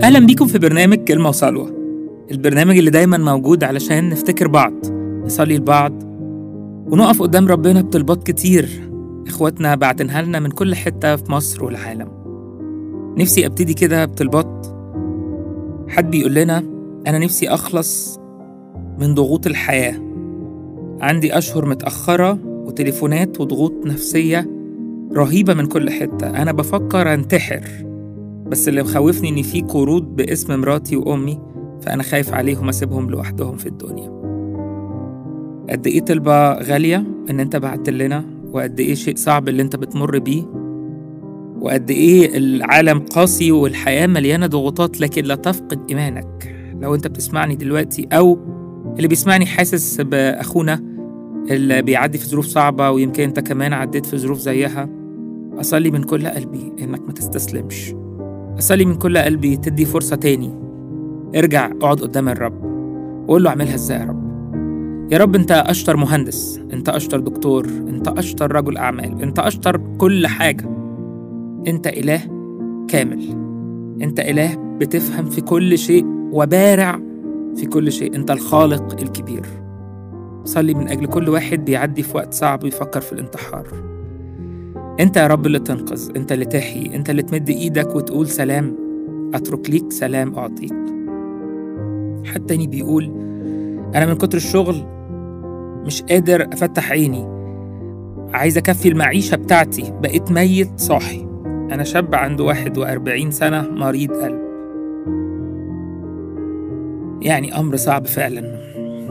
أهلا بيكم في برنامج كلمة وصلوة البرنامج اللي دايما موجود علشان نفتكر بعض نصلي لبعض ونقف قدام ربنا بطلبات كتير إخواتنا بعتنها لنا من كل حتة في مصر والعالم نفسي أبتدي كده بطلبات حد بيقول لنا أنا نفسي أخلص من ضغوط الحياة عندي أشهر متأخرة وتليفونات وضغوط نفسية رهيبة من كل حتة أنا بفكر أنتحر بس اللي مخوفني إن في قروض باسم مراتي وأمي فأنا خايف عليهم أسيبهم لوحدهم في الدنيا قد إيه طلبة غالية إن أنت بعت لنا وقد إيه شيء صعب اللي أنت بتمر بيه وقد إيه العالم قاسي والحياة مليانة ضغوطات لكن لا تفقد إيمانك لو أنت بتسمعني دلوقتي أو اللي بيسمعني حاسس بأخونا اللي بيعدي في ظروف صعبة ويمكن أنت كمان عديت في ظروف زيها أصلي من كل قلبي إنك ما تستسلمش أصلي من كل قلبي تدي فرصة تاني ارجع اقعد قدام الرب وقول له اعملها ازاي يا رب يا رب انت اشطر مهندس انت اشطر دكتور انت اشطر رجل اعمال انت اشطر كل حاجة انت اله كامل انت اله بتفهم في كل شيء وبارع في كل شيء انت الخالق الكبير صلي من اجل كل واحد بيعدي في وقت صعب ويفكر في الانتحار انت يا رب اللي تنقذ انت اللي تحيي انت اللي تمد ايدك وتقول سلام اترك ليك سلام اعطيك حد تاني بيقول انا من كتر الشغل مش قادر افتح عيني عايز اكفي المعيشة بتاعتي بقيت ميت صاحي انا شاب عنده واحد واربعين سنة مريض قلب يعني امر صعب فعلا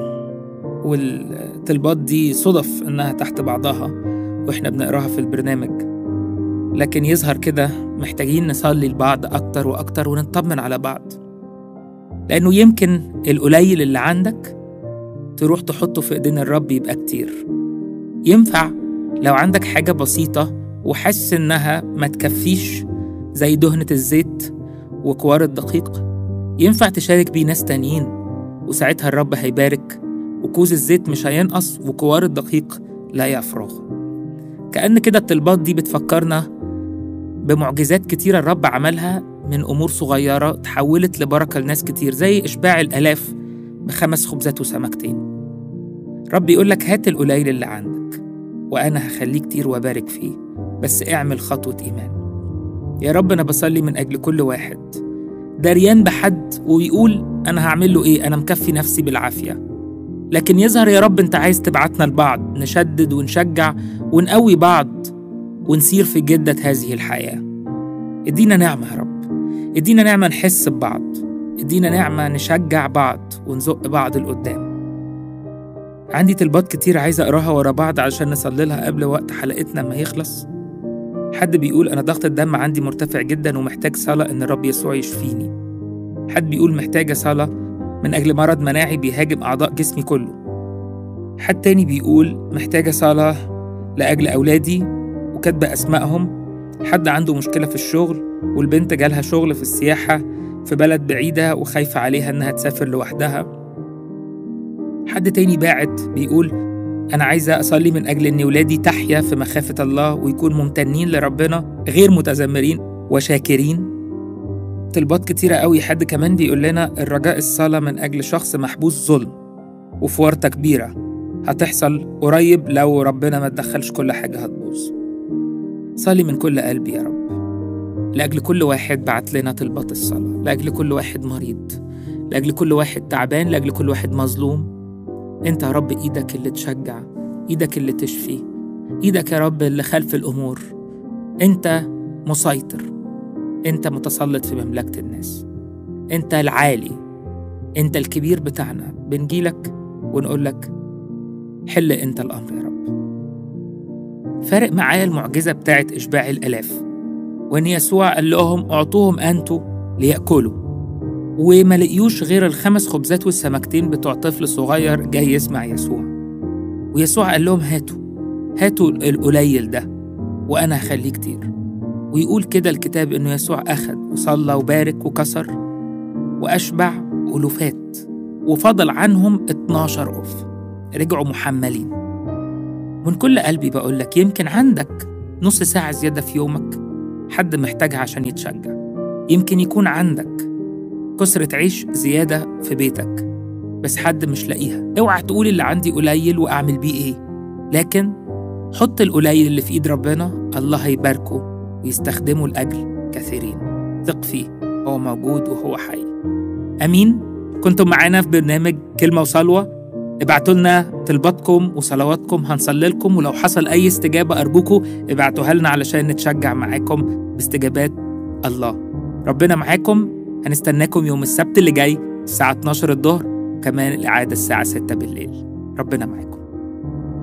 والطلبات دي صدف انها تحت بعضها واحنا بنقراها في البرنامج لكن يظهر كده محتاجين نصلي لبعض أكتر وأكتر ونطمن على بعض لأنه يمكن القليل اللي عندك تروح تحطه في إيدين الرب يبقى كتير ينفع لو عندك حاجة بسيطة وحاسس إنها ما تكفيش زي دهنة الزيت وكوار الدقيق ينفع تشارك بيه ناس تانيين وساعتها الرب هيبارك وكوز الزيت مش هينقص وكوار الدقيق لا يفرغ كأن كده الطلبات دي بتفكرنا بمعجزات كتيرة الرب عملها من أمور صغيرة تحولت لبركة لناس كتير زي إشباع الآلاف بخمس خبزات وسمكتين رب يقول لك هات القليل اللي عندك وأنا هخليه كتير وأبارك فيه بس اعمل خطوة إيمان يا رب أنا بصلي من أجل كل واحد دريان بحد ويقول أنا هعمل له إيه أنا مكفي نفسي بالعافية لكن يظهر يا رب أنت عايز تبعتنا لبعض نشدد ونشجع ونقوي بعض ونسير في جدة هذه الحياة ادينا نعمة يا رب ادينا نعمة نحس ببعض ادينا نعمة نشجع بعض ونزق بعض لقدام عندي طلبات كتير عايز اقراها ورا بعض عشان نصلي لها قبل وقت حلقتنا ما يخلص حد بيقول انا ضغط الدم عندي مرتفع جدا ومحتاج صلاة ان الرب يسوع يشفيني حد بيقول محتاجة صلاة من اجل مرض مناعي بيهاجم اعضاء جسمي كله حد تاني بيقول محتاجة صلاة لأجل أولادي وكاتبة أسمائهم حد عنده مشكلة في الشغل والبنت جالها شغل في السياحة في بلد بعيدة وخايفة عليها إنها تسافر لوحدها حد تاني باعت بيقول أنا عايزة أصلي من أجل إن ولادي تحيا في مخافة الله ويكون ممتنين لربنا غير متذمرين وشاكرين طلبات كتيرة قوي حد كمان بيقول لنا الرجاء الصلاة من أجل شخص محبوس ظلم وفي ورطة كبيرة هتحصل قريب لو ربنا ما تدخلش كل حاجة هتبوظ صلي من كل قلبي يا رب لأجل كل واحد بعت لنا طلبات الصلاة لأجل كل واحد مريض لأجل كل واحد تعبان لأجل كل واحد مظلوم أنت يا رب إيدك اللي تشجع إيدك اللي تشفي إيدك يا رب اللي خلف الأمور أنت مسيطر أنت متسلط في مملكة الناس أنت العالي أنت الكبير بتاعنا بنجيلك ونقول لك حل أنت الأمر يا رب فارق معايا المعجزة بتاعت إشباع الآلاف وإن يسوع قال لهم أعطوهم أنتوا ليأكلوا وما لقيوش غير الخمس خبزات والسمكتين بتوع طفل صغير جاي يسمع يسوع ويسوع قال لهم هاتوا هاتوا القليل ده وأنا هخليه كتير ويقول كده الكتاب إنه يسوع أخد وصلى وبارك وكسر وأشبع ألوفات وفضل عنهم 12 ألف رجعوا محملين من كل قلبي بقول لك يمكن عندك نص ساعة زيادة في يومك حد محتاجها عشان يتشجع يمكن يكون عندك كسرة عيش زيادة في بيتك بس حد مش لاقيها اوعى تقول اللي عندي قليل وأعمل بيه إيه لكن حط القليل اللي في إيد ربنا الله هيباركه ويستخدمه لأجل كثيرين ثق فيه هو موجود وهو حي أمين كنتم معانا في برنامج كلمة وصلوة ابعتوا لنا طلباتكم وصلواتكم هنصلي لكم ولو حصل أي استجابة أرجوكم ابعتوها لنا علشان نتشجع معاكم باستجابات الله ربنا معاكم هنستناكم يوم السبت اللي جاي الساعة 12 الظهر كمان الإعادة الساعة 6 بالليل ربنا معاكم